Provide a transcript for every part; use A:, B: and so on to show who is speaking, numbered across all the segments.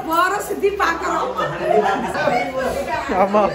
A: போறோம் சுத்தி பாக்குறோம்
B: ஆமா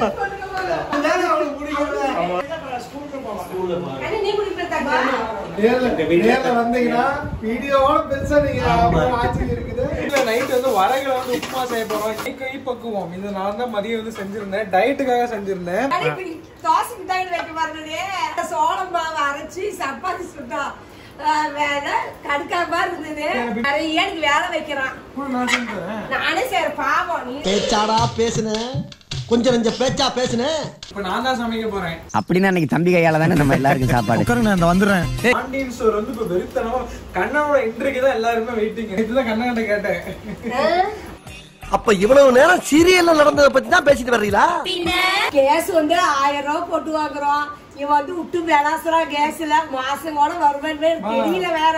A: கண்ணு நீ குடிப்பா
C: நேர்ல நேர்ல வந்தீங்கன்னா வீடியோவோட பெருசா நீங்க அவ்வளவு ஆட்சி இருக்குது
B: இல்ல நைட் வந்து வரகளை வந்து உப்புமா செய்ய போறோம் கை கை பக்குவோம் இது நான் தான் மதியம் வந்து செஞ்சிருந்தேன் டயட்டுக்காக செஞ்சிருந்தேன்
A: தோசைக்கு தான் வைக்க மாட்டேனே சோளம் மாவு அரைச்சி சப்பாத்தி சுட்டோம் ஆஹ் வேலை கடுக்காம இருந்தது நிறைய எனக்கு வேலை வைக்கிறான்
B: நான் செஞ்சேன்
A: நானே சரி பாவம் நீ
D: பேச்சாடா பேசுன கொஞ்சம் கொஞ்சம் பேச்சா பேசுன
B: இப்ப நான் தான் சமைக்க போறேன்
E: அப்படின்னா இன்னைக்கு தம்பி கையால தானே நம்ம எல்லாருக்கும் சாப்பாடு
F: நான் வந்துடுறேன்
B: பாண்டியன் ஸ்டோர் வந்து இப்ப வெறித்தனமா கண்ணனோட இன்றைக்கு தான் எல்லாருமே வெயிட்டிங் இதுதான் கண்ணன் கேட்டேன்
D: அப்ப இவ்வளவு நேரம் சீரியல்ல நடந்ததை பத்தி தான் பேசிட்டு வர்றீங்களா
A: கேஸ் வந்து ஆயிரம் ரூபாய் போட்டு வாங்குறோம் இவன் வந்து விட்டு விளாசுறான் கேஸ்ல மாசம் கூட வருவேன் தெரியல வேற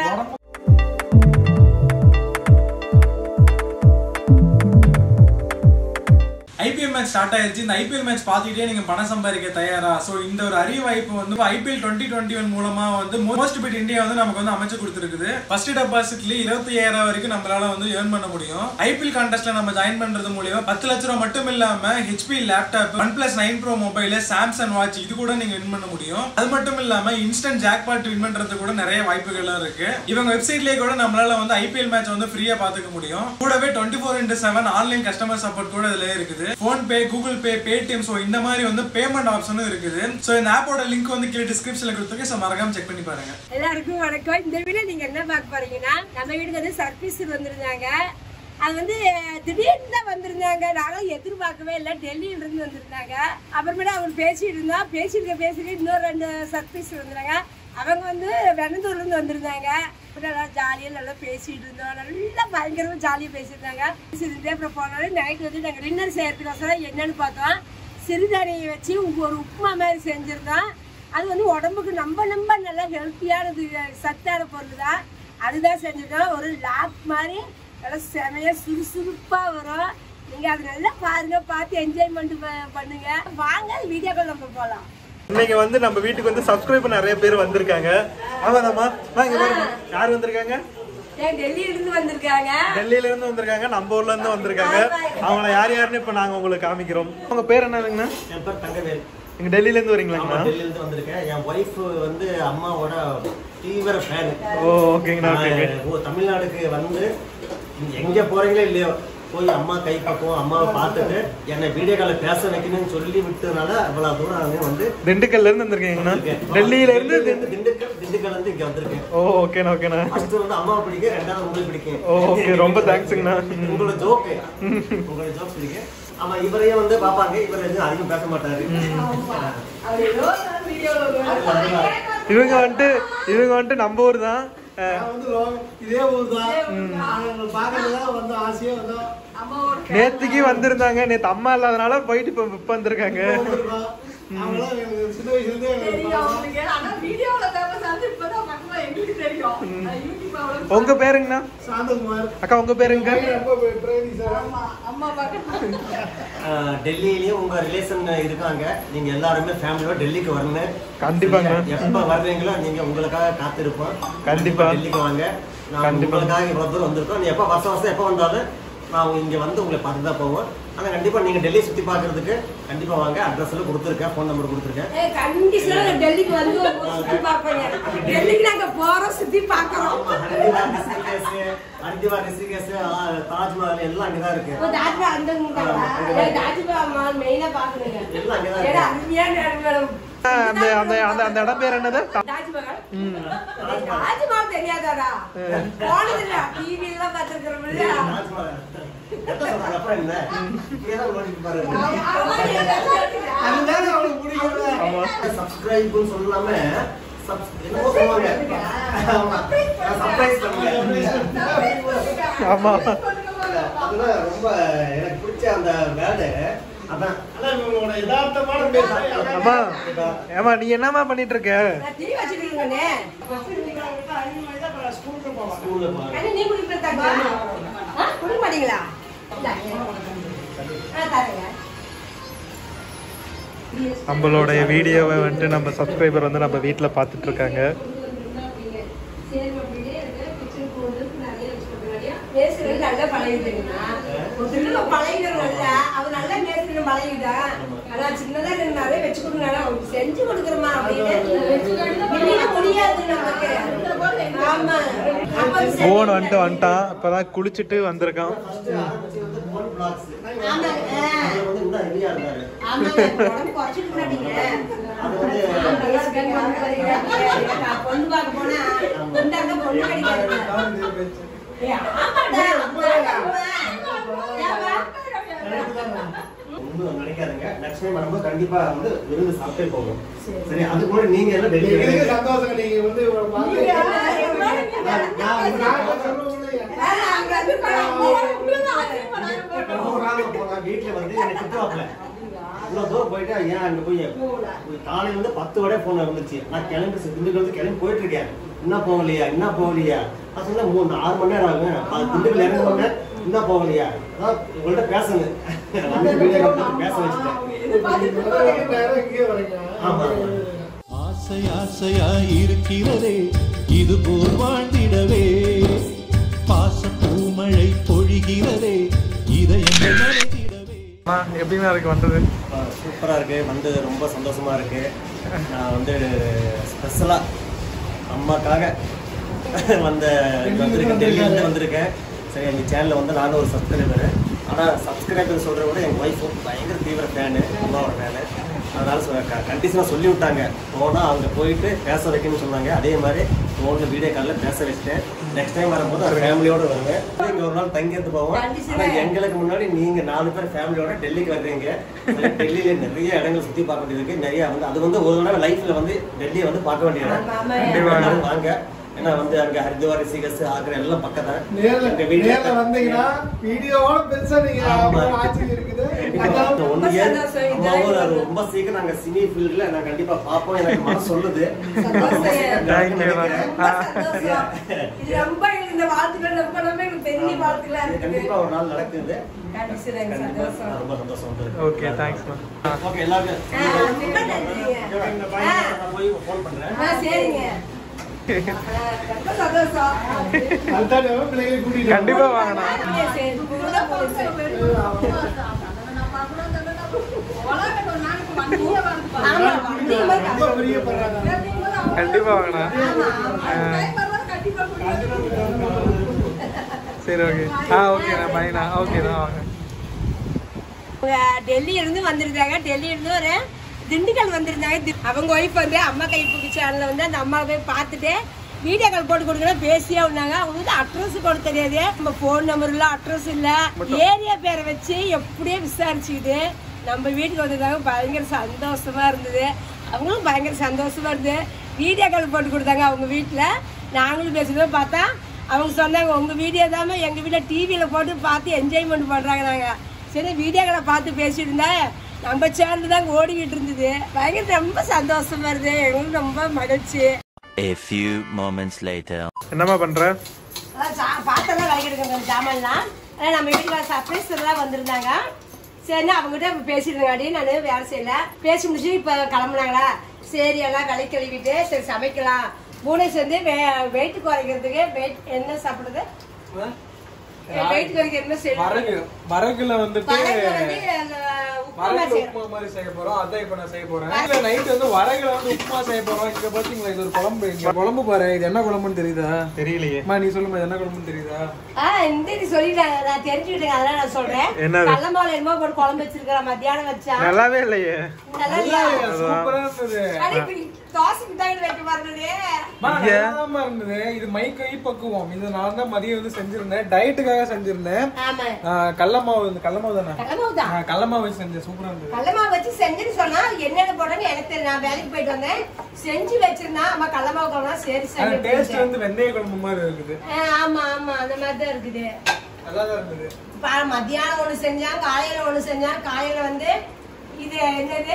B: ஐபிஎல் மேட்ச் ஸ்டார்ட் ஆயிருச்சு இந்த ஐபிஎல் மேட்ச் பார்த்துக்கிட்டே நீங்க பணம் சம்பாதிக்க தயாரா சோ இந்த ஒரு அரிய வாய்ப்பு வந்து ஐபிஎல் டுவெண்ட்டி டுவெண்ட்டி ஒன் மூலமா வந்து மோஸ்ட் பிட் இந்தியா வந்து நமக்கு வந்து அமைச்சு கொடுத்துருக்குது ஃபர்ஸ்ட் டெபாசிட்ல இருபத்தி ஐயாயிரம் வரைக்கும் நம்மளால வந்து ஏர்ன் பண்ண முடியும் ஐபிஎல் கான்டெஸ்ட்ல நம்ம ஜாயின் பண்றது மூலியமா பத்து லட்ச ரூபா மட்டும் இல்லாம HP laptop OnePlus nine pro mobile Samsung watch இது கூட நீங்க வின் பண்ண முடியும் அது மட்டும் இல்லாம இன்ஸ்டன்ட் ஜாக்பாட் வின் பண்றது கூட நிறைய வாய்ப்புகள்லாம் இருக்கு இவங்க வெப்சைட்லயே கூட நம்மளால வந்து ஐபிஎல் மேட்ச் வந்து ஃப்ரீயா பாத்துக்க முடியும் கூடவே twenty four into seven online customer support கூட இதுல இருக்குது PhonePe Google pay Paytm so இந்த மாதிரி வந்து பேமெண்ட் ஆப்ஷனும் இருக்குது ஸோ இந்த ஆப்போட லிங்க் வந்து கீழே டிஸ்கிரிப்ஷன்ல கொடுத்துருக்கேன் ஸோ மறக்காம செக் பண்ணி பாருங்க
A: எல்லாருக்கும் வணக்கம் இந்த வீடியோ நீங்க என்ன பார்க்க போறீங்கன்னா நம்ம வீட்டுக்கு வந்து சர்வீஸ் வந்திருந்தாங்க அது வந்து திடீர்னு தான் வந்திருந்தாங்க நாங்களும் எதிர்பார்க்கவே இல்லை டெல்லியில இருந்து வந்திருந்தாங்க அப்புறமேட்டு அவங்க பேசிட்டு இருந்தோம் பேசிட்டு பேசிட்டு இன்னொரு ரெண்டு சர்வீஸ் வந்தாங்க அவங்க வந்து வெண்ணந்தூர்ல இருந்து வந்திருந்தாங்க அப்புறம் நல்லா ஜாலியாக நல்லா பேசிட்டு இருந்தோம் நல்லா பயங்கரமா ஜாலியாக பேசியிருந்தாங்க பேசிட்டு அப்புறம் போனாலும் நைட் வந்து நாங்கள் டின்னர் செய்யறதுக்கோசரம் என்னன்னு பார்த்தோம் சிறுதானியை வச்சு ஒரு உப்புமா மாதிரி செஞ்சிருந்தோம் அது வந்து உடம்புக்கு நம்ம நம்ம நல்லா ஹெல்த்தியானது சத்தான பொருள் தான் அதுதான் செஞ்சுட்டோம் ஒரு லாக் மாதிரி நல்லா செமையா சுறுசுறுப்பா வரும் நீங்க அது நல்லா பாருங்க பார்த்து என்ஜாய்மெண்ட் பண்ணுங்க வாங்க வீடியோக்கள் நம்ம போலாம்
B: இன்னைக்கு வந்து நம்ம வீட்டுக்கு வந்து சப்ஸ்கிரைபர் நிறைய பேர் வந்திருக்காங்க ஆமாதாம்மா வாங்க பாருங்க யார் வந்திருக்காங்க
A: ஏன் டெல்லியில இருந்து வந்திருக்காங்க
B: டெல்லியில இருந்து வந்திருக்காங்க நம்ம ஊர்ல இருந்து வந்திருக்காங்க அவங்கள யார் யாருன்னு இப்ப நாங்க உங்களுக்கு காமிக்கிறோம் உங்க பேர் என்னதுங்கண்ணா
G: என் பேர் தங்கவேல்
B: நீங்க டெல்லியில இருந்து
G: ஆமா
B: வரீங்களாங்கண்ணா
G: டெல்லியில வந்திருக்கேன் என் ஒய்ஃப் வந்து அம்மாவோட தீவிர ஃபேன்
B: ஓ ஓகேங்கண்ணா ஓகே
G: ஓ தமிழ்நாடுக்கு வந்து எங்க போறீங்களோ இல்லையோ போய் அம்மா கை பக்குவோம் அம்மாவை பார்த்துட்டு என்னை வீடியோ காலில் பேச வைக்கணும்னு சொல்லி விட்டதுனால அவ்வளவு தூரம் நான் வந்து
B: திண்டுக்கல்ல இருந்து வந்திருக்கீங்கண்ணா
G: வந்திருக்கேன்.
B: டெல்லியில இருந்து
G: டெல்லியில திண்டுக்கல் திண்டுக்கல் இருந்து இங்க வந்திருக்கேன்
B: ஓ ஓகேண்ணா ஓகேண்ணா
G: ஃபர்ஸ்ட் வந்து அம்மாவை பிடிக்கும் ரெண்டாவது உங்களுக்கு பிடிக்கும்
B: ஓ ஓகே ரொம்ப தேங்க்ஸுங்கண்ணா
G: உங்களோட ஜோக்கு உங்களோட ஜோக் பிடிக்கும் ஆமா இவரையும் வந்து பாப்பாங்க இவர் எதுவும் அதிகம் பேச மாட்டாரு
B: இவங்க வந்துட்டு இவங்க வந்துட்டு நம்ம ஊர் தான்
C: நான் வந்து லோ- இதே ஊர் தான் நாங்கள் பார்க்கறதுதான் வந்து ஆசையா வந்தோம்
B: நேத்துக்கு வந்திருந்தாங்க நேத்து அம்மா இல்லாதனால போயிட்டு இப்ப இப்ப வந்திருக்காங்க
C: வந்திருக்கோம். அவங்களாம் எனக்கு சின்ன வயசுல இருந்தே எனக்கு
B: உங்க பேருங்கண்ணா
C: சாந்தகுமார்
B: அக்கா உங்க பேருங்க
C: ரொம்ப பிரேமி சார்
G: ஆஹ் டெல்லியிலயும் உங்க ரிலேஷன் இருக்காங்க நீங்க எல்லாருமே ஃபேமிலியோட டெல்லிக்கு வரணும்
B: கண்டிப்பாங்க.
G: எப்ப வர்றீங்களோ நீங்க உங்களுக்காக காத்திருப்போம்
B: கண்டிப்பா.
G: டெல்லிக்கு வாங்க நான்
B: கண்டிப்பா.
G: உங்களுக்காக இவ்வளவு தூரம் வந்திருக்கோம் நீ எப்ப வருஷம் வருஷம் எப்ப வந்தாலும் நான் இங்க வந்து உங்களை பார்த்து தான் போவோம் ஆனா கண்டிப்பா நீங்க டெல்லி சுத்தி பார்க்கிறதுக்கு கண்டிப்பா வாங்க அட்ரஸ் எல்லாம் கொடுத்துருக்கேன் ஃபோன் நம்பர் கொடுத்துருக்கேன்
A: கண்டிஷனா டெல்லிக்கு வந்து சுத்தி பார்ப்பீங்க டெல்லிக்கு நாங்க போறோம் சுத்தி பார்க்கறோம்
G: ஆமா, ஹரித்வார் ரிஷிகேஷ் ஹரித்வார் ரிஷிகேஷ் ஆஹ், தாஜ்மஹால் எல்லாம் அங்கதான் இருக்கு
A: இப்போ தாஜ்மஹால் அந்த தாஜ்மஹால் மெயினா பாக்கணுங்க
G: எல்லாம் அங்கதான்
A: ஏன்னா
G: இருக்கு
A: அருமையான இடம்.
B: அந்த அந்த அந்த அந்த இடம் பேர் என்னது
A: தாஜ்மஹால் தாஜ்மஹால் தெரியாதாடா போனது இல்ல டிவி எல்லாம் பார்த்திருக்கிறோம் இல்லையா
G: தாஜ்மஹால் எத்தனை சொல்றாங்க அப்புறம் என்ன இப்படியேதான் நோண்டிட்டு பாருங்க
C: அதுதான் அவனுக்கு பிடிக்கல
G: சப்ஸ்கிரைப்னு சொல்லாம subs- என்னமோ சொல்லுவாங்க ஆமா. சர்ப்ரைஸ் பண்ணுங்க
B: ஆமா
G: அதுதான் ரொம்ப எனக்கு பிடிச்ச அந்த வேலை அதான்
C: ஆனா இவங்களோட யதார்த்தமான பேச்சு
B: அம்மா ஏமா நீ என்னம்மா பண்ணிட்டு இருக்க
A: நான் டிவி வச்சுட்டு இருக்கேனே
C: ஸ்கூலுக்கு போவாங்க
G: ஸ்கூல்ல போறேன்
A: கண்ணு நீ குடிப்பீங்களா ஆ குடிக்க மாட்டீங்களா இல்ல ஆ தரேங்க
B: நம்மளுடைய வீடியோவை வந்துட்டு நம்ம சப்ஸ்கிரைபர் வந்து நம்ம வீட்டில் பார்த்துட்டு இருக்காங்க
A: சரி அப்படியே கிச்சன் போடுறதுக்கு நிறைய வச்சுக்கோங்க மேஸ்திரி வந்து நல்லா பழகிட்டீங்கன்னா ஒரு திரும்ப பழகிடும் நல்லா அவர் நல்லா மேஸ்திரி பழகிட்டா ஆனா சின்னதா நிறைய வச்சு கொடுங்க அவருக்கு செஞ்சு கொடுக்குறோமா அப்படின்னு வெளியில முடியாது நமக்கு ஆமா அப்ப அது சரி.
B: போன் வந்துட்டு வந்துட்டான் இப்பதான் குளிச்சுட்டு வந்திருக்கான்
G: போன் பிளாக்ஸ்
A: ஆமாங்க
G: அதுல வந்து இன்னும் ஹெவியா இருந்தாரு
A: ஆமாங்க உடம்பு குறைச்சிட்டு நீங்க
G: அது வந்து
A: பொண்ணு பார்க்க போனா கொண்டாங்க பொண்ணு கிடைக்காது ஏய், ஆமாடா, அப்படிதான்டா. ஏவா?
G: ஒண்ணும் நினைக்காதுங்க நெக்ஸ்ட் டைம் வரும்போது கண்டிப்பா வந்து விருந்து சாப்பிட்டே போகும் சரி அதுக்கு முன்னாடி நீங்க எல்லாம் டெல்லி
C: எனக்கு சந்தோஷம் நீங்க வந்து ஒரு மாதிரி
G: நான்
C: நான்
G: வந்து
C: சொல்லுவேன்
A: வேற அங்க வந்து உங்களுக்கு ஆச்சரியப்படாத போட்டோம்.
G: ஒரு நாள் போங்க வீட்டுல வந்து என்னை திட்டுவாப்ல இவ்வளவு தூரம் போயிட்டு ஏன் அங்க போய் காலையில இருந்து பத்து வரை போன் வந்துச்சு நான் கிளம்பி திண்டுக்கல் வந்து கிளம்பி போயிட்டு இருக்கேன் என்ன போகலையா என்ன போகலையா நான் சொன்னேன் மூணு ஆறு மணி நேரம் ஆகும் அது திண்டுக்கல் இறங்க உடனே என்ன போகலையா அதான் உங்கள்ட்ட பேசணும் வந்து வீடியோ கால் பண்ணி பேச வச்சுட்டேன்
C: நேரம் இங்கே வரீங்க
G: ஆமா
F: ஆசை ஆசையாய் இருக்கிறதே இது போல் வாழ்ந்திடவே பாச பூமழை பொழிகிறதே இதயங்கள் நனைத்திடவே
B: எப்படின்னா இருக்கு வந்தது
G: சூப்பராக இருக்கு வந்து ரொம்ப சந்தோஷமா இருக்கு நான் வந்து ஸ்பெஷலா அம்மாக்காக வந்த இங்க வந்திருக்கேன் டெல்லியிலேருந்து வந்திருக்கேன் சரி எங்கள் சேனலில் வந்து நானும் ஒரு சப்ஸ்கிரைபர் ஆனால் சப்ஸ்கிரைபர் சொல்கிறத விட எங்கள் ஒய்ஃபும் பயங்கர தீவிர ஃபேனு அம்மாவோட ஃபேனு அதனால கண்டிஷனாக சொல்லி விட்டாங்க போனால் அங்கே போயிட்டு பேச வைக்கணும்னு சொன்னாங்க அதே மாதிரி ஃபோனில் வீடியோ காலில் பேச வச்சுட்டேன் நெக்ஸ்ட் டைம் வரும்போது ஒரு ஃபேமிலியோட வருவேன் இங்கே ஒரு நாள் தங்கியிருந்து போவோம் ஆனால் எங்களுக்கு முன்னாடி நீங்க நாலு பேர் ஃபேமிலியோட டெல்லிக்கு வர்றீங்க டெல்லியில நிறைய இடங்கள் சுத்தி பார்க்க வேண்டியது இருக்கு நிறைய வந்து அது வந்து ஒரு தடவை லைஃப்ல வந்து டெல்லியை வந்து பார்க்க வேண்டிய இடம் கண்டிப்பா எல்லாரும் வாங்க ஏன்னா வந்து அங்க ஹரித்வார் ரிஷிகஸ் ஆக்ரா எல்லாம் பக்கம் தான்
C: நேர்ல
G: எங்க வீட்டுல-
C: நேர்ல வந்தீங்கன்னா வீடியோவோட பெருசா நீங்க
G: ஆமா.
C: அவ்வளவு ஆச்சரியம் இருக்குது அதான்
G: ஒண்ணு ஏன்
A: சந்தோஷம்,
G: அம்மாவும்
A: enjoy
G: அது ரொம்ப சீக்கிரம் நாங்க சினி ஃபீல்ட்ல நான் கண்டிப்பா பாப்போம் எனக்கு மனசு சொல்லுது
A: சந்தோஷம்.
G: ரொம்ப சீக்கிரம்
B: Thank you,
G: நினைக்கிறேன்.
A: ரொம்ப சந்தோஷம். இது ரொம்ப இந்த வாழ்த்துக்கள் ரொம்ப ரொம்ப எங்களுக்கு பெரிய வாழ்த்துக்களா
G: இது
A: இருக்குது
G: கண்டிப்பா ஒரு நாள் நடக்குது
A: கண்டிப்பா எனக்கு
G: கண்டிப்பா
A: சந்தோஷம்
G: ரொம்ப சந்தோஷம் வந்து
B: ஓகே தேங்க்ஸ்மா
G: ஓகே எல்லாருக்கும்
A: ஆ, ரொம்ப நன்றிங்க.
G: இந்த பையனை நான் போய் ஃபோன் பண்றேன்
A: ஆ, சரிங்க ஆ, ரொம்ப சந்தோஷம்
C: அடுத்த பிள்ளைகளை கூட்டிட்டு
B: கண்டிப்பா வாங்கண்ணா
A: ஆ, சரி, கூட போகுது. ஆமா, வண்டி மாதிரி
C: ரொம்ப பிரியப்படுறாங்க
B: கண்டிப்பா வாங்கண்ணா
A: ஆமா, ஆமா.
B: சரி ஓகே ஆ ஓகேண்ணா பாய்ண்ணா ஓகேண்ணா வாங்க
A: அவங்க டெல்லியில இருந்து வந்திருந்தாங்க டெல்லியில இருந்து ஒரு திண்டுக்கல் வந்திருந்தாங்க தி- அவங்க ஒய்ஃப் வந்து அம்மா கைப்புக்கு சேனல்ல வந்து அந்த அம்மாவை போய் பார்த்துட்டு வீடியோ கால் போட்டு கொடுக்குறேன் பேசியே இருந்தாங்க அவங்க வந்து அட்ரஸ் போட தெரியாது நம்ம ஃபோன் நம்பர் இல்ல அட்ரஸ் இல்ல ஏரியா பேரை வச்சு எப்படியே விசாரிச்சுக்கிட்டு நம்ம வீட்டுக்கு வந்திருந்தாங்க பயங்கர சந்தோஷமா இருந்தது அவங்களும் பயங்கர சந்தோஷமா இருந்தது வீடியோ கால் போட்டு கொடுத்தாங்க அவங்க வீட்டில் நாங்களும் பேசுறதை பார்த்தா அவங்க சொன்னாங்க உங்க வீடியோ தான் எங்க வீட்டுல டிவியில போட்டு பார்த்து என்ஜாய்மெண்ட் பண்றாங்க நாங்க சரி வீடியோக்களை பார்த்து பேசிட்டு இருந்தா நம்ம சேனல் தான் ஓடிக்கிட்டு இருந்தது பயங்கர ரொம்ப சந்தோஷமா இருந்தது எங்களுக்கு ரொம்ப மகிழ்ச்சி
H: A few moments later.
B: என்னம்மா பண்ற
A: அதான் சா- பாத்திரம்லாம் விளக்கிட்டு ஜாமான்லாம் ஆனால் நம்ம வீட்டுக்கு சர்ப்ரைஸ் எல்லாம் வந்திருந்தாங்க சரி அவங்ககிட்ட பேசியிருந்தாங்க நான் வேலை செய்யல பேசி முடிச்சு இப்போ கிளம்புனாங்களா சரி எல்லாம் விலை கழுவிட்டு சரி சமைக்கலாம் மூணு சேர்ந்து வெயிட் குறைக்கிறதுக்கு வெயிட் என்ன சாப்பிடுறது வெயிட் குறைக்க என்ன செய்யணும்
B: வரகு வரகுல வந்துட்டு
A: வரகுல வந்து அந்த உப்புமா
B: வரகுல
A: செய்யணும்
B: உப்புமா மாதிரி செய்ய போறோம் அதான் இப்ப நான் செய்ய போறேன் இல்ல நைட் வந்து வரகுல வந்து உப்புமா செய்ய போறோம் இங்க பாத்தீங்களா இது ஒரு குழம்பு இங்க குழம்பு பாரு இது என்ன குழம்புன்னு தெரியுதா தெரியலையே அம்மா நீ சொல்லுமா இது என்ன குழம்புன்னு தெரியுதா
A: ஆ இந்த இது சொல்லிட்டாங்க நான் தெரிஞ்சுக்கிட்டேன் அதெல்லாம் நான் சொல்றேன்
B: என்னது?
A: கடல மாவுல என்னமோ போட்டு குழம்பு வச்சிருக்கிறேன் மத்தியானம் வச்சா
B: நல்லாவே இல்லையே
A: நல்லா இல்லையா?
B: சூப்பரா இருந்தது
A: அட, இப்ப தோசைக்கு தான் வைக்க மாட்டேங்குது
B: அம்மா, நல்லாதாம்மா இருந்தது இது மை கை பக்குவம் இது நான் தான் மதியம் வந்து செஞ்சிருந்தேன் டயட்டுக்காக செஞ்சிருந்தேன்
A: ஆமா
B: ஆ, கடல மாவு இந்த கடல மாவு தானே
A: கடல மாவு தான்
B: ஆ, கடல மாவு வச்சு செஞ்சேன் சூப்பரா இருந்தது
A: கடல மாவு வச்சு செஞ்சுன்னு சொன்னா என்னென்ன போடுறேன்னு எனக்கு தெரியும் நான் வேலைக்கு போயிட்டு வந்தேன் செஞ்சு வச்சிருந்தா அம்மா கடல மாவு குழம்பு சரி
B: ஆனா டேஸ்ட்
A: சரி
B: வந்து வெந்தய குழம்பு மாதிரி இருக்குது
A: ஆமா ஆமா அந்த மாதிரி தான் இருக்குது
B: நல்லா தான் இருந்தது
A: பா- மத்தியானம் ஒண்ணு செஞ்சான் காலையில ஒண்ணு செஞ்சான் காலையில வந்து இது என்னது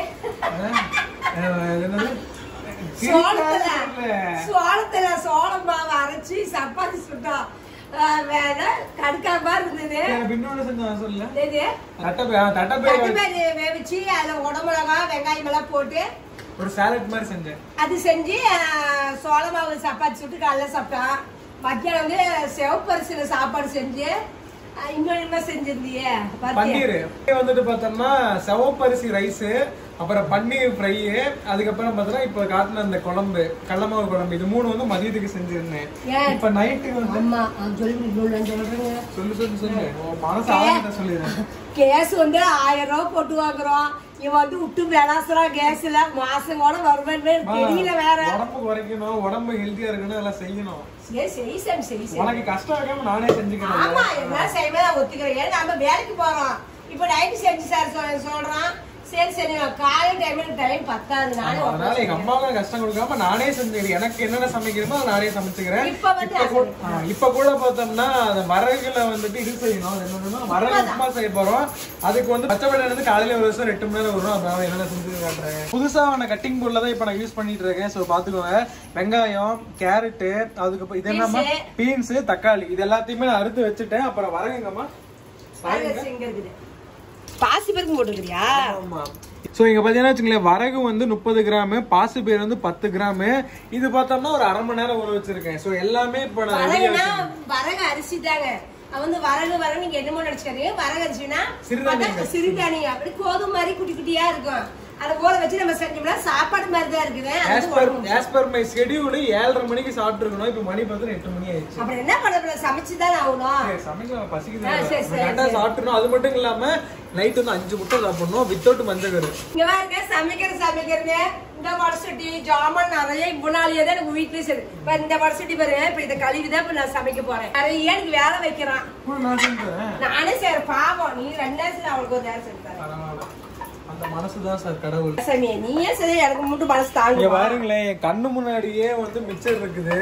B: ஆ, இது என்னது?
A: சோளத்துல
B: இல்ல.
A: சோளத்துல சோளம் மாவு அரைச்சி சப்பாத்தி சுட்டோம் ஆஹ் வேற கடுக்காம இருந்தது
B: எனக்கு இன்னொன்னு செஞ்சேன் சொல்லல
A: இது
B: தட்டப்பை ஆ, தட்டப்பை
A: தட்டுப்பேரி வேவிச்சு அதுல உடம்புலகா வெங்காயம் எல்லாம் போட்டு
B: ஒரு சாலட் மாதிரி செஞ்சேன்
A: அது செஞ்சு ஆஹ், சோள மாவு சப்பாத்தி சுட்டு காலைல சாப்பிட்டோம் மத்தியானம் வந்து சிவப்பரிசியில சாப்பாடு செஞ்சு அஹ், இன்னொரு என்ன செஞ்சிருந்தியே பாத்தியா?
B: பன்னீர் இங்க வந்துட்டு பார்த்தோம்னா செவப்பரிசி ரைஸ் அப்புறம் பன்னீர் ஃப்ரை அதுக்கப்புறம் பார்த்தோம்னா இப்ப காட்டின அந்த குழம்பு கடலமாவு குழம்பு இது மூணு வந்து மதியத்துக்கு செஞ்சிருந்தேன்
A: ஏன்?
B: இப்ப நைட்டுக்கு வந்து
A: ஆமா அஹ், சொல்லி சொல்லுங்க சொல்றேங்க
B: சொல்லு சொல்லு சொல்லு உன் மனசு ஆகிட்ட சொல்லிடுறேன்
A: கேஸ் வந்து ஆயிரம் ரூபாய் போட்டு வாங்குறோம் இவன் வந்து விட்டு விளாசுறான் கேஸ்ல மாசம் கூட வருவேன்னு தெரியல வேற
B: உடம்பு குறைக்கணும் உடம்பு ஹெல்த்தியா இருக்கணும் அதெல்லாம் செய்யணும்
A: சரி சரி சாமி சரி சரி
B: உனக்கு கஷ்டம் இருக்காம நானே செஞ்சுக்கிறேன்
A: ஆமா என்ன செய்வேன் நான் ஒத்துக்கிறேன் ஏன்னா நம்ம வேலைக்கு போறோம் இப்ப நைட்டு செஞ்சு சார் சொல்ல சொல்றான் சரி சரி காலை டைம்ல டைம் பத்தாது நானே
B: அதனால எங்க அம்மாவுக்கு கஷ்டம் கொடுக்காம நானே செஞ்சுக்கிறேன் எனக்கு என்னென்ன சமைக்கிறோமோ அதை நானே சமைச்சுக்கிறேன்
A: இப்ப வந்து
B: இப்ப கூட ஆ, இப்ப கூட பார்த்தோம்னா அந்த வரகுல வந்துட்டு இது செய்யணும் அது என்னன்னா வரகு உப்புமா செய்ய போறோம் அதுக்கு வந்து பச்சை பட்டாணி வந்து காலையில ஒரு வருஷம் எட்டு மணி நேரம் வரும் அதனால என்னென்ன செஞ்சு காட்டுறேன் புதுசா ஆன கட்டிங் போர்ட்ல தான் இப்ப நான் யூஸ் பண்ணிட்டு இருக்கேன் சோ பாத்துக்கோங்க வெங்காயம் கேரட்டு அதுக்கப்புறம் இது என்னமா பீன்ஸ் தக்காளி இது எல்லாத்தையுமே நான் அறுத்து வச்சுட்டேன் அப்புறம் வரகுங்கம்மா
A: பாசி பருப்பு போட்டுக்கிறியா
B: ஆமா ஸோ இங்க பாத்தீங்கன்னா வச்சுங்களேன் வரகு வந்து முப்பது கிராம் பாசி பேர் வந்து பத்து கிராம் இது பார்த்தோம்னா ஒரு அரை மணி நேரம் ஊற வச்சிருக்கேன் ஸோ எல்லாமே இப்போ நான் ரெடியா
A: வரகுனா வரகு அரிசி தாங்க அது வந்து வரகு வரகு நீங்க என்னமோ நினைச்சுக்காதீங்க வரகு அரிசினா
B: சிறுதானியங்கள்.
A: பார்த்தா சிறுதானியம் அப்படி கோதுமை மாதிரி குட்டி குட்டியா இருக்கும் அதை ஊற வச்சு நம்ம செஞ்சோம்னா சாப்பாடு மாதிரி தான் இருக்குது அது
B: ஆஸ்
A: வந்து
B: பர்
A: உடம்புக்கு
B: ஆஸ் பர் மை ஸ்கெடியூல் ஏழரை மணிக்கு சாப்பிட்டுருக்கணும் இப்போ மணி பார்த்தா எட்டு மணி ஆயிடுச்சு
A: அப்புறம் என்ன பண்ண சமைச்சு தான் ஆகணும்
B: சரி, சமைக்கலாம் பசிக்குது
A: ஆ, சரி, சரி,
B: கரெக்டாக
A: சரி.
B: சாப்பிட்டுணும் அது மட்டும் இல்லாம நைட் வந்து அஞ்சு முட்டை சாப்பிடணும் வித்தவுட் மஞ்சள் கரு
A: இங்க பாருங்க சமைக்கிற சமைக்கிறது இந்த வடசட்டி ஜாமான் நிறைய இவ்வளவு தான் எனக்கு வீட்லயே சரி இப்ப இந்த வடசட்டி பாரு இப்ப இதை கழுவி தான் இப்ப நான் சமைக்க போறேன் நிறைய எனக்கு வேலை வைக்கிறான்
B: நான் செஞ்சேன்
A: நானே சரி பாவம் நீ ரெண்டு நேரத்துல அவளுக்கு ஒரு நேரம் செஞ்சு தரேன்
B: பரவாயில்ல. அந்த மனசுதான் சார் கடவுள்
A: சாமி நீயே சரி எனக்கு மட்டும் மனசு
B: இங்க
A: தாங்க
B: பாருங்களேன் என் கண்ணு முன்னாடியே வந்து மிச்சர் இருக்குது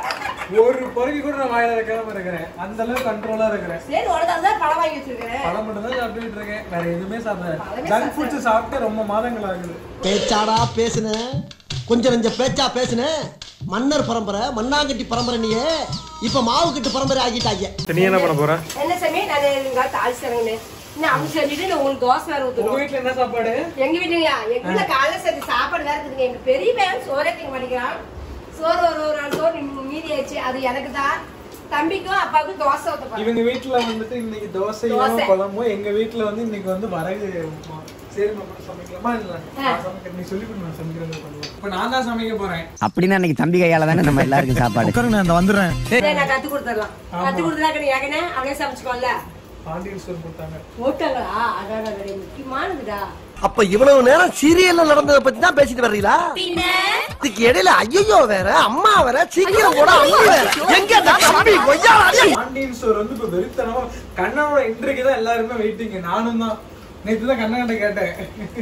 B: ஒரு பொறுக்கி கூட நான் வாயில வைக்காம இருக்கிறேன் அந்த அளவுக்கு கண்ட்ரோலா இருக்கிறேன்
A: சரி உனக்கு தான் பழம் வாங்கி வச்சிருக்கிறேன்
B: பழம் மட்டும் தான் சாப்பிட்டுட்டு இருக்கேன் வேற எதுவுமே சாப்பிடல ஜங்க் ஃபுட்ஸ் சாப்பிட்டு ரொம்ப மாதங்கள் ஆகுது
D: பேச்சாடா பேசுன கொஞ்சம் கொஞ்சம் பேச்சா பேசுன மன்னர் பரம்பரை மண்ணாங்கட்டி பரம்பரை நீயே இப்ப மாவு கட்டு பரம்பரை ஆகிட்டாங்க
B: நீ என்ன பண்ண போற
A: என்ன சாமி நான் எங்க தாளிச்சு தரேங்கண்ணே இன்னும் அவங்க செஞ்சுட்டு நான் உங்களுக்கு தோசை வேற
B: உங்க
A: ஊத்துறோம்
B: வீட்டுல என்ன சாப்பாடு
A: எங்க வீட்டுலயா எங்க வீட்டுல காலைல சரி சாப்பாடு வேற இருக்குதுங்க எங்க பெரிய பையன் சோறே திங்க மாட்டேங்கிறான் சோறு ஒரு ஒரு நாள் சோறு மீ- மீதி ஆயிடுச்சு அது எனக்கு தான் தம்பிக்கும் அப்பாவுக்கும் தோசை ஊத்த போறேன்
B: இவங்க வீட்டுல வந்துட்டு இன்னைக்கு தோசையும்
A: தோசை.
B: குழம்பும் எங்க வீட்டுல வந்து இன்னைக்கு வந்து வரகு உப்புமா. சரி நம்ம சமைக்கலாமா இல்ல நான் சமைக்கிறேன் நீ சொல்லி கொடு, நான் சமைக்கிறது பண்ணுவேன் இப்ப நான் தான் சமைக்க போறேன்
E: அப்படின்னா இன்னைக்கு தம்பி கையால தானே நம்ம எல்லாருக்கும் சாப்பாடு
B: நான் வந்துடுறேன்
A: சரி, நான் கத்து கொடுத்துடலாம் கத்து கொடுத்தா நீ ஏகனே அவனே சமைச்சுக்கோல்ல
B: பாண்டியன் ஸ்டோர் கொடுத்தாங்க
A: போட்டாங்களா அதான் அதான் முக்கியமானதுடா
D: அப்ப இவ்வளவு நேரம் சீரியல்ல நடந்தத பத்தி தான் பேசிட்டு வர்றீங்களா இதுக்கு இடையில ஐயோ வேற அம்மா வேற சீக்கிரம் கூட அம்மா வேற எங்க தம்பி கொய்யா
B: பாண்டியன் ஸ்டோர் வந்து இப்ப வெறித்தனமா கண்ணனோட இன்றைக்கு தான் எல்லாருமே வெயிட்டிங்க நானும் தான் நேத்து தான் கண்ணன் கேட்டேன்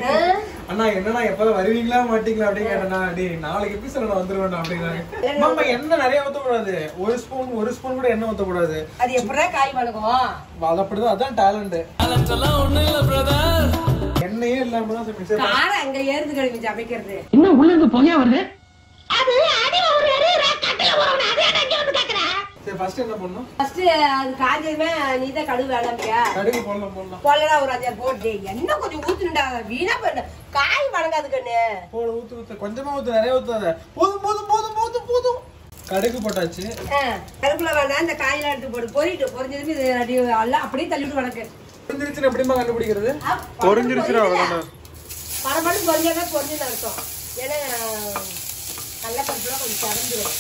B: அண்ணா என்னடா எப்பதான் வருவீங்களா மாட்டீங்களா அப்படின்னு கேட்டேன் அடி நாளைக்கு எபிசோட நான் வந்துருவேன் அப்படின்னாங்க மாமா எண்ணெய் நிறைய ஊத்தக்கூடாது ஒரு ஸ்பூன் ஒரு ஸ்பூன் கூட எண்ணெய் ஊத்தக்கூடாது
A: அது எப்படிதான் காய் வணக்கம்
B: அது அப்படிதான் அதான் டேலண்ட் எண்ணெயே இல்லாம தான் சமைச்சேன்
A: காரம் அங்க ஏறுது கழுவி சமைக்கிறது
B: சரி ஃபர்ஸ்ட் என்ன பண்ணணும்
A: ஃபர்ஸ்ட் அது காஞ்சதுமே நீ தான் கடுகு வேணாமியா
B: கடுகு போடலாம் போடலாம்
A: போடலாம் ஒரு அஞ்சாறு போட்டு என்ன கொஞ்சம் ஊத்துனுடா வீணா போயிடு காய் வணங்காது கண்ணு
B: போட ஊத்து ஊத்து கொஞ்சமா ஊத்து நிறைய ஊத்தாத போதும் போதும் போதும் போதும் போதும் கடுகு போட்டாச்சு
A: கருப்புல வேணாம் இந்த காயெல்லாம் எடுத்து போடு பொறிட்டு பொறிஞ்சதுமே இது ரெடி எல்லாம் அப்படியே தள்ளிவிட்டு வணக்கு
B: பொரிஞ்சிருச்சுன்னு எப்படிமா கண்டுபிடிக்கிறது பொரிஞ்சிருச்சுடா அவ்வளவுதான்
A: படம் மட்டும் பொறிஞ்சாதான் பொறிஞ்சுன்னு அர்த்தம் ஏன்னா நல்ல பருப்புலாம் கொஞ்சம் திறந்துடும்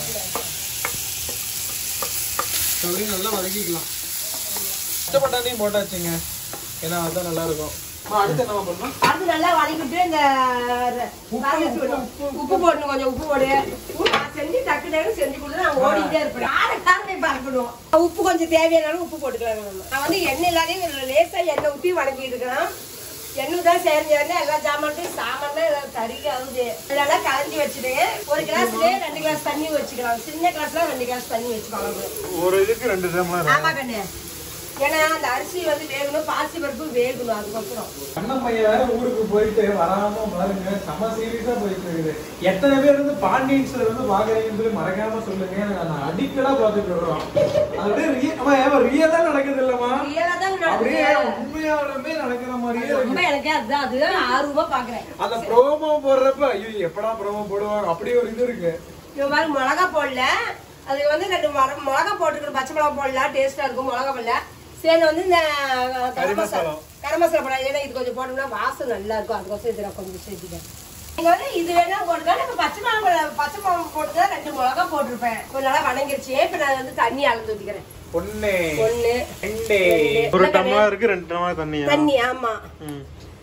B: அப்படியே நல்லா வதக்கிக்கலாம் பட்டாணியும் போட்டாச்சுங்க ஏன்னா அதுதான் நல்லா இருக்கும் அம்மா, அடுத்து என்ன பண்ணணும்
A: அது நல்லா வதக்கிட்டு இந்த பாருங்க, உப்பு போடணும் கொஞ்சம் உப்பு போடு உப்பு நான் செஞ்சு டக்கு டக்கு செஞ்சு கொடுத்து நான் ஓடிட்டே இருப்பேன் கார காரத்தை பார்க்கணும் உப்பு கொஞ்சம் தேவையானாலும் உப்பு போட்டுக்கலாம் நம்ம. நான் வந்து எண்ணெய் இல்லாதையும் லேசா எண்ணெய் ஊற்றி வதக்கிட்டு இருக்கிறேன் எண்ணெய் தான் சேர்ந்து எல்லா ஜாமான்ட்டையும் சாமான் தான் எல்லாம் தறிக்கு ஆகுது இதெல்லாம் கலஞ்சி வச்சுட்டு ஒரு கிளாஸ்ல ரெண்டு கிளாஸ் தண்ணி வச்சுக்கலாம் சின்ன கிளாஸ்ல ரெண்டு கிளாஸ் தண்ணி வச்சுக்கலாம்
B: ஒரு இதுக்கு ரெண்டு டம்ளர்
A: ஆமா கண்ணு ஏன்னா அந்த அரிசி வந்து வேகணும் பாசி பருப்பு வேகணும் அதுக்கப்புறம்
B: அண்ணன் பையன் வேற ஊருக்கு போயிட்டு வராம பாருங்க செம சீரியஸா போயிட்டு இருக்குது எத்தனை பேர் வந்து பாண்டியன் சார் வந்து பாக்குறீங்கன்னு சொல்லி மறக்காம சொல்லுங்க நான் அடிக்கடா பாத்துட்டு இருக்கிறோம் அது அப்படியே ரிய- அம்மா, ஏம்மா, ரியலா நடக்குது இல்லம்மா
A: ரியலா தான்
B: அப்படியே
A: நடக்குது.
B: உண்மையாலுமே நடக்கிற மாதிரியே
A: ரொம்ப
B: இருக்கு
A: எனக்கு அதுதான் அது ஆர்வமா பாக்குறேன்
B: அந்த ப்ரோமோ போடுறப்ப ஐயோ எப்படா ப்ரோமோ போடுவாங்க அப்படியே ஒரு இது இருக்கு
A: இந்த மாதிரி மிளகா போடல அதுக்கு வந்து ரெண்டு மிளகா மிளகா போட்டுக்கணும் பச்சை மிளகா போடலாம் டேஸ்டா இருக்கும் மிளகா போடல சேர்ந்து வந்து இந்த கரம் மசாலா கரம் மசாலா போடலாம் ஏன்னா இது கொஞ்சம் போட்டோம்னா வாசம் நல்லா இருக்கும் அதுக்கோசம் இதை நான் கொஞ்சம் சேர்த்துக்கேன் நீங்க வந்து இது வேணா போட்டுக்கலாம் நம்ம பச்சை மிளகா பச்சை மிளகா போட்டு ரெண்டு மிளகா போட்டிருப்பேன் கொஞ்சம் நல்லா வணங்கிருச்சு இப்ப நான் வந்து தண்ணி அளந்து ஊத்திக்கிறேன்
B: ஒண்ணு
A: ஒண்ணு
B: ரெண்டு
A: ரெண்டு.
B: ஒரு
A: இல்ல
B: டம்ளர் இருக்கு ரெண்டு டம்ளர் தண்ணியா
A: தண்ணி ஆமா
B: ம்.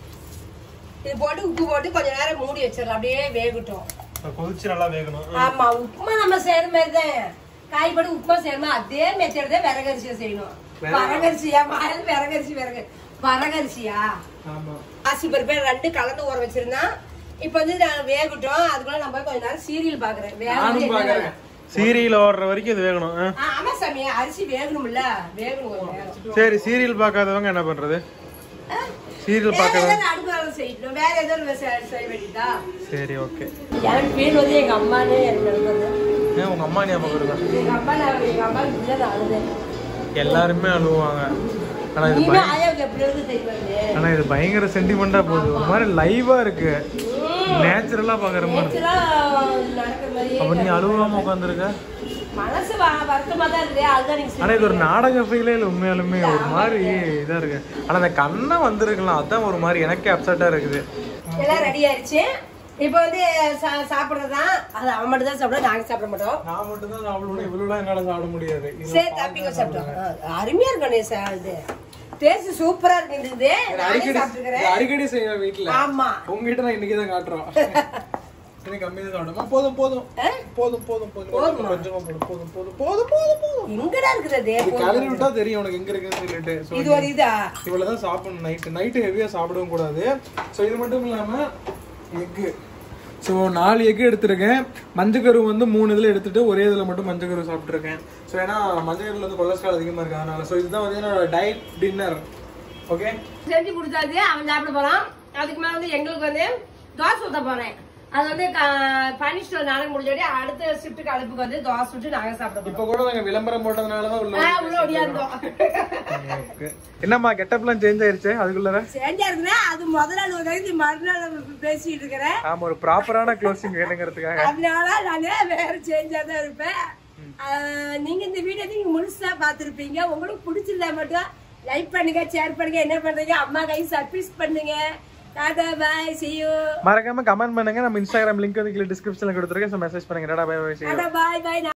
A: இது போட்டு உப்பு போட்டு கொஞ்ச நேரம் மூடி வச்சிடலாம் அப்படியே வேகட்டும்
B: கொதிச்சு நல்லா வேகணும்
A: ஆமா உப்புமா நம்ம செய்யற மாதிரி தான் காய் போட்டு உப்புமா செய்யணும் அதே மெத்தட் தான் விறகரிசியா செய்யணும் வரகரிசியா மாயல் விறகரிசி விறகு வரகரிசியா
B: ஆமா
A: அரிசி பருப்பு ரெண்டு கலந்து ஊற வச்சிருந்தா இப்ப வந்து நான் வேகட்டும் அதுக்குள்ள நம்ம கொஞ்ச நேரம் சீரியல் பாக்குறேன் வேக
B: பாக்குறேன் சீரியல் ஓடுற வரைக்கும் இது வேகணும் ஆ.
A: ஆமா சாமி அரிசி வேகணும்ல வேகணும் கொஞ்ச நேரம்
B: சரி சீரியல் பார்க்காதவங்க என்ன பண்றது சீரியல்
A: வேற
B: பார்க்காத
A: ஏதாவது அடுப்பு வேலை செய்யணும் வேற ஏதாவது செ- செய்ய வேண்டியதா
B: சரி ஓகே
A: எனக்கு வீடு வந்து எங்க அம்மானே எனக்கு நடந்தது
B: ஏன் உங்க அம்மா ஞாபகம் இருக்கா
A: எங்க அம்மா நான் எங்க அம்மா இல்லை நான் அழுதேன்
B: எல்லாருமே அழுவாங்க ஆனா இது
A: நீமே
B: பய-
A: ஆயாவுக்கு எப்படி இருந்து தெரியாது
B: ஆனா இது பயங்கர சென்டிமெண்டா போகுது ஒரு மாதிரி லைவா இருக்கு நேச்சுரலா பாக்குற மாதிரி
A: நேச்சுரலா நடக்கிற மாதிரியே
B: அப்ப நீ அழுவாம உட்காந்துருக்க
A: மனசு வ- வருத்தமா தான் இருக்குது அதுதான் நீங்க
B: ஆனா இது ஒரு நாடக ஃபீலே இல்ல உண்மையாலுமே ஒரு மாதிரி இதா இருக்கு ஆனா அந்த கண்ணை வந்திருக்கலாம் அதான் ஒரு மாதிரி எனக்கே அப்செட்டா இருக்குது
A: எல்லாம் ரெடி ஆயிடுச்சு இப்போ வந்து சா- சாப்பிடுறதுதான் அது அவன் மட்டும் தான் சாப்பிட நாங்க சாப்பிட மாட்டோம்
B: நான் மட்டும் தான் சாப்பிடணும் இவ்வளவு என்னால சாப்பிட முடியாது
A: சரி தம்பிங்க சாப்பிட்டோம் ஆ, அருமையா இருக்கும் சா- இது டேஸ்ட் சூப்பரா இருக்கு இந்த இது நானே சாப்பிட்டுக்கிறேன்
B: அடிக்கடி செய்வேன் வீட்டுல
A: ஆமா
B: உங்ககிட்ட நான் இன்னைக்கு தான் காட்டுறோம் எனக்கு கம்மி தான் சாப்பிடுமா போதும் போதும் போதும் போதும் போதும்
A: போதுமா?
B: கொஞ்சமா போதும் போதும் போதும் போதும் போதும் போதும்
A: எங்கடா இருக்குது
B: இது கலரி விட்டா தெரியும் உனக்கு எங்க இருக்குன்னு சொல்லிட்டு So,
A: இது ஒரு இதா
B: இவ்வளவுதான் சாப்பிடணும் நைட்டு நைட்டு ஹெவியா சாப்பிடவும் கூடாது ஸோ இது மட்டும் இல்லாம எக்கு ஸோ நாலு எக்கு எடுத்திருக்கேன் மஞ்சக்கரு வந்து மூணு இதில் எடுத்துட்டு ஒரே இதில் மட்டும் மஞ்சக்கரு சாப்பிட்ருக்கேன் ஸோ ஏன்னா மஞ்சக்கருல வந்து கொலஸ்ட்ரால் அதிகமாக இருக்கு அதனால ஸோ இதுதான் வந்து என்னோட டயட் டின்னர் ஓகே
A: செஞ்சு கொடுத்தாது அவன் சாப்பிட போறான் அதுக்கு மேல வந்து எங்களுக்கு வந்து தோசை ஊத்த போறேன் அது வந்து பனி ஸ்டோர் நாளைக்கு முடிஞ்சோடய அடுத்த ஷிஃப்ட்டுக்கு அழுப்புக்கு வந்து தோசை விட்டு நாங்க சாப்பிட போறோம்
B: இப்போ கூட நாங்கள் விளம்பரம் போட்டதுனால தான் உள்ள
A: ஆ, உள்ள ஓடியாந்தோம்
B: என்னம்மா கெட்டப்லாம் சேஞ்ச் ஆயிருச்சு அதுக்குள்ள
A: சேஞ்சா இருக்குன்னா அது முதல் நாள் ஒரு கழித்து மறுநாள் பேசிட்டு இருக்கிறேன்
B: ஆமா ஒரு ப்ராப்பரான க்ளோசிங் வேணுங்கிறதுக்காக
A: அதனால நான் வேற சேஞ்சா தான் இருப்பேன் ஆஹ் நீங்க இந்த வீடியோ நீங்க முழுசா பார்த்திருப்பீங்க உங்களுக்கு பிடிச்சிருந்தா மட்டும் லைக் பண்ணுங்க ஷேர் பண்ணுங்க என்ன பண்றீங்க அம்மா கை சர்ப்ரைஸ் பண்ணுங்க டாடா பாய் see you
B: மறக்காம கமெண்ட் பண்ணுங்க நம்ம இன்ஸ்டாகிராம் லிங்க் வந்து கீழே டிஸ்கிரிப்ஷன்ல கொடுத்துருக்கேன் ஸோ மெசேஜ் பண்ணுங்க tata bye bye
A: tata bye பாய்